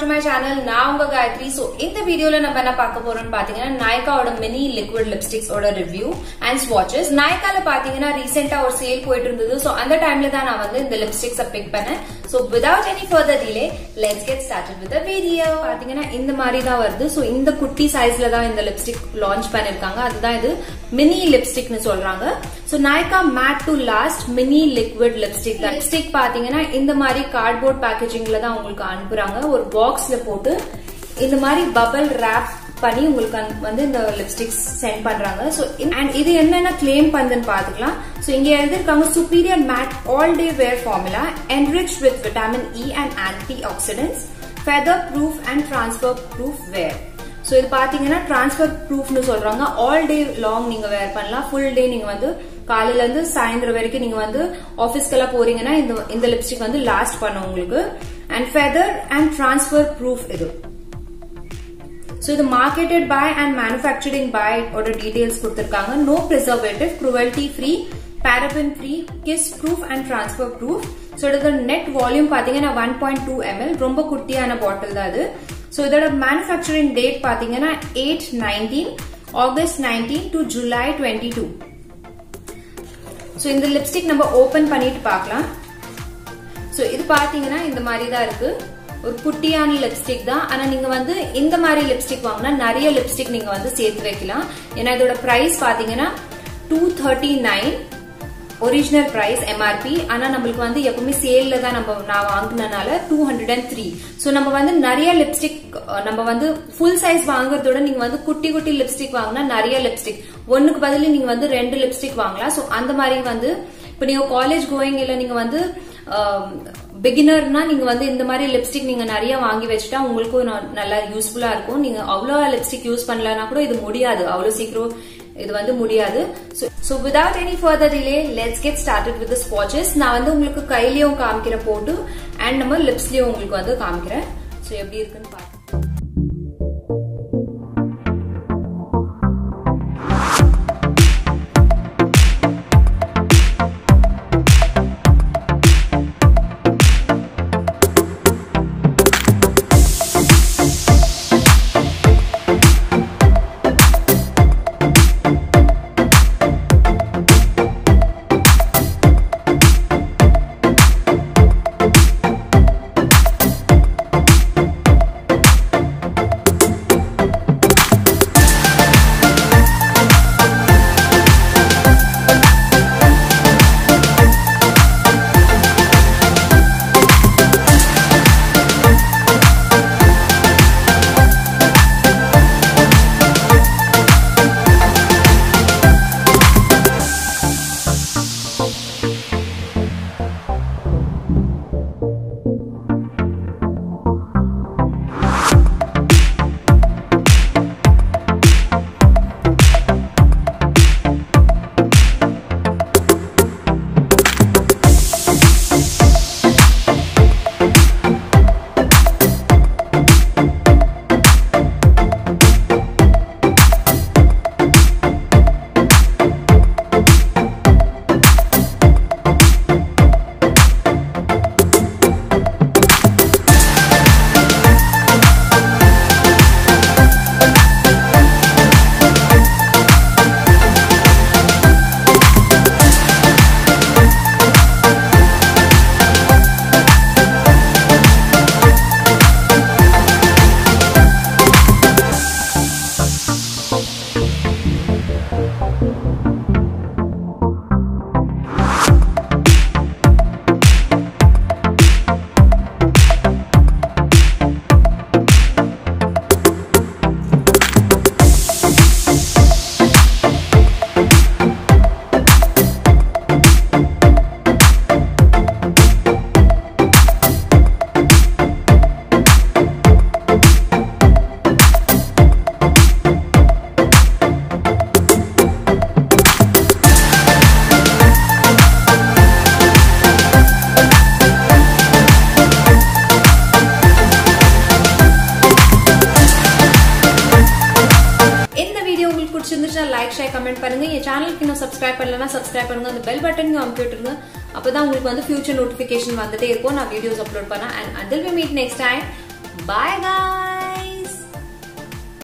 to my channel நான் உங்க Gayatri so இந்த வீடியோல நம்ம என்ன பார்க்க போறோம்னு பாத்தீங்கன்னா நாயக்காவோட மினி லிக்விட் லிப்ஸ்டிக்ஸோட ரிவ்யூ அண்ட் ஸ்வாட்சஸ் நாயக்கால பாத்தீங்கன்னா ரீசெண்டா ஒரு சேல் போயிட்டு இருந்தது சோ அந்த டைம்ல தான் நான் வந்து இந்த லிப்ஸ்டிக்ஸ பிக் பண்ணேன் so without any further delay let's get started with video பாத்தீங்கன்னா இந்த மாதிரி தான் வருது சோ இந்த குட்டி சைஸ்ல தான் இந்த லிப்ஸ்டிக் லான்ச் பண்ணிருக்காங்க அதுதான் இது மினி லிப்ஸ்டிக்னு சொல்றாங்க so Nykaa matte to last mini liquid lipstick lipstick பாத்தீங்கன்னா இந்த மாதிரி கார்ட்போர்ட் பேக்கேஜிங்ல தான் உங்களுக்கு அனுப்புறாங்க ஒரு பாக்ஸ்ல போட்டு இந்த மாதிரி பபிள் ரேப் பண்ணி உங்களுக்கு அந்த- வந்து இந்த லிப்ஸ்டிக்ஸ் சென்ட் பண்றாங்க ஸோ அண்ட் இது என்னென்ன கிளைம் பண்ணுதுன்னு பாத்துக்கலாம் ஸோ இங்க எழுதிருக்காங்க superior matte all day wear formula enriched with vitamin E and antioxidants feather proof and transfer proof wear so இது பாத்தீங்கன்னா டிரான்ஸ்ஃபர் ப்ரூஃப்னு சொல்றாங்க ஆல் டே லாங் நீங்க வேர் பண்ணலாம் ஃபுல் டே நீங்க வந்து காலையில இருந்து சாயந்தரம் வரைக்கும் நீங்க வந்து ஆபீஸ்க்கெல்லாம் போறீங்கன்னா இந்த இந்த லிப்ஸ்டிக் வந்து லாஸ்ட் பண்ணும் உங்களுக்கு and feather and transfer proof இது ஸோ இது marketed by and manufacturing by ஓட டீடைல்ஸ் கொடுத்துருக்காங்க no preservative cruelty free paraben free kiss proof and transfer proof so இதோட நெட் வால்யூம் பார்த்தீங்கன்னா ஒன் பாயிண்ட் டூ எம்எல் ரொம்ப குட்டியான பாட்டில் தான் அது ஸோ இதோட மேனுஃபேக்சரிங் டேட் பார்த்தீங்கன்னா eight nineteen August nineteen to July twenty two so இந்த lipstick நம்ம ஓபன் பண்ணிட்டு பார்க்கலாம் ஸோ இது பாத்தீங்கன்னா இந்த மாதிரி தான் இருக்கு ஒரு குட்டியான லிப்ஸ்டிக் தான் ஆனா நீங்க வந்து இந்த மாதிரி லிப்ஸ்டிக் வாங்கினா நிறைய லிப்ஸ்டிக் நீங்க வந்து சேர்த்து வைக்கலாம் ஏன்னா இதோட பிரைஸ் பாத்தீங்கன்னா two thirty nine original price MRP ஆனா நம்மளுக்கு வந்து எப்பவுமே சேல்ல தான் நம்ம நான் வாங்கினனால two hundred and three so நம்ம வந்து நிறைய லிப்ஸ்டிக் நம்ம வந்து ஃபுல் சைஸ் வாங்குறதோட நீங்க வந்து குட்டி குட்டி லிப்ஸ்டிக் வாங்கினா நிறைய லிப்ஸ்டிக் ஒண்ணுக்கு பதிலு நீங்க வந்து ரெண்டு லிப்ஸ்டிக் வாங்கலாம் ஸோ அந்த மாதிரி வந்து இப்போ நீங்க காலேஜ் கோயிங் இல்ல நீங்க வந்து பிகினர்னா நீங்க வந்து இந்த மாதிரி லிப்ஸ்டிக் நீங்க நிறைய வாங்கி வச்சுட்டா உங்களுக்கும் ந- நல்லா யூஸ்ஃபுல்லா இருக்கும் நீங்க அவ்வளோ லிப்ஸ்டிக் யூஸ் பண்ணலனா கூட இது முடியாது அவ்வளவு சீக்கிரம் இது வந்து முடியாது so without any further delay let's get started with ஸ்பாச்சஸ் நான் வந்து உங்களுக்கு கையிலயும் காமிக்கிறேன் போட்டு அண்ட் நம்ம லிப்ஸ்லயும் உங்களுக்கு வந்து காமிக்கிறேன் ஸோ எப்படி இருக்குன்னு பார்த்து பிடிச்சிருந்துச்சுன்னா லைக் ஷேர் கமெண்ட் பண்ணுங்க என் சேனலுக்கு இன்னும் சப்ஸ்கிரைப் பண்ணலன்னா சப்ஸ்கிரைப் பண்ணுங்க அந்த பெல் பட்டன் அமுக்கி விட்டுருங்க அப்பதான் உங்களுக்கு வந்து ஃபியூச்சர் நோட்டிபிகேஷன் வந்துட்டே இருக்கும் நான் வீடியோஸ் அப்லோட் பண்ணேன் and until we meet next time bye